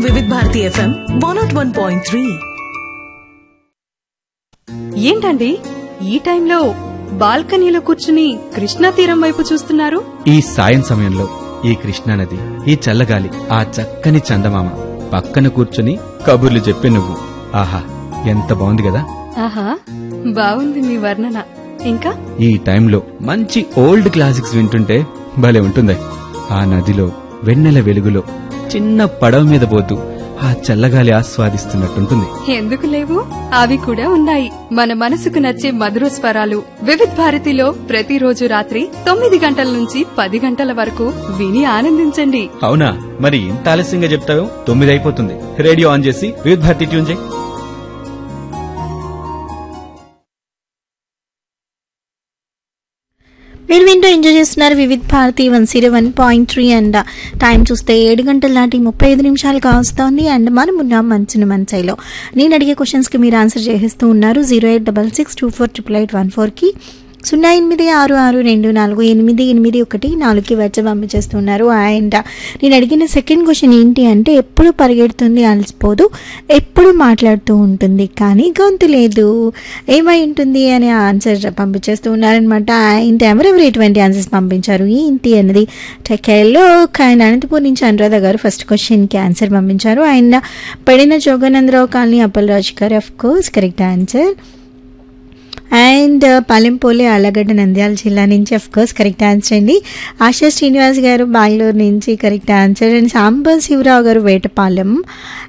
వివిధ Bharati FM one not one point three ఏంటండి ఈ టైంలో బాల్కనీలో కూర్చుని కృష్ణా తీరం వైపు చూస్తున్నారు ఈ సాయం సమయంలో ఈ కృష్ణానది ఈ చల్లగాలి ఆ చక్కని చందమామ పక్కన కూర్చుని కబుర్లు చెప్పే నువ్వు ఆహా ఎంత బాగుంది కదా ఆహా బాగుంది మీ వర్ణన ఇంకా ఈ టైంలో మంచి ఓల్డ్ క్లాసిక్స్ వింటుంటే భలే ఉంటుంది ఆ నదిలో వెన్నెల వెలుగులో చిన్న పడవ మీద పోతూ ఆ చల్లగాలి ఆస్వాదిస్తున్నట్టుంటుంది ఎందుకు లేవు అవి కూడా ఉన్నాయి మన మనసుకు నచ్చే మధుర స్వరాలు వివిధ్ భారతిలో ప్రతిరోజు రాత్రి తొమ్మిది గంటల నుంచి పది గంటల వరకు విని ఆనందించండి అవునా మరి ఇంత ఆలస్యంగా చెప్తావు తొమ్మిది అయిపోతుంది రేడియో ఆన్ చేసి వివిధ భారతి ట్యూన్ చేయి మీరు వింటూ ఎంజాయ్ చేస్తున్నారు Vividh Bharati one zero one point three and time చూస్తే ఏడు గంటల దాటి ముప్పై ఐదు నిమిషాలు కావస్తోంది అండ్ మనం ఉన్నాం మంచిన మంచైలో నేను అడిగే క్వశ్చన్స్కి మీరు ఆన్సర్ చేసేస్తూ ఉన్నారు zero eight double six two four triple eight one ఫోర్కి సున్నా ఎనిమిది ఆరు ఆరు రెండు నాలుగు ఎనిమిది ఎనిమిది ఒకటి నాలుగుకి వచ్చి పంపించేస్తున్నారు అండ్ నేను అడిగిన సెకండ్ క్వశ్చన్ ఏంటి అంటే ఎప్పుడు పరిగెడుతుంది అలసిపోదు ఎప్పుడు మాట్లాడుతూ ఉంటుంది కానీ గొంతు లేదు ఏమై ఉంటుంది అని ఆన్సర్ పంపించేస్తూ ఉన్నారనమాట ఇంత ఎవరెవరు ఎటువంటి ఆన్సర్స్ పంపించారు ఏంటి అన్నది టెకెల్లో ఆయన అనంతపూర్ నుంచి అనురాధ గారు ఫస్ట్ క్వశ్చన్కి ఆన్సర్ పంపించారు ఆయన పడిన Jogananda Rao colony Appalaraju garu of course correct answer and పాలెంపోలే ఆలగడ్డ నంద్యాల జిల్లా నుంచి అఫ్ కోర్స్ కరెక్ట్ ఆన్సర్ అండి ఆశా శ్రీనివాస్ గారు బెంగళూరు నుంచి correct answer and Samba Sivarao garu Vetapalem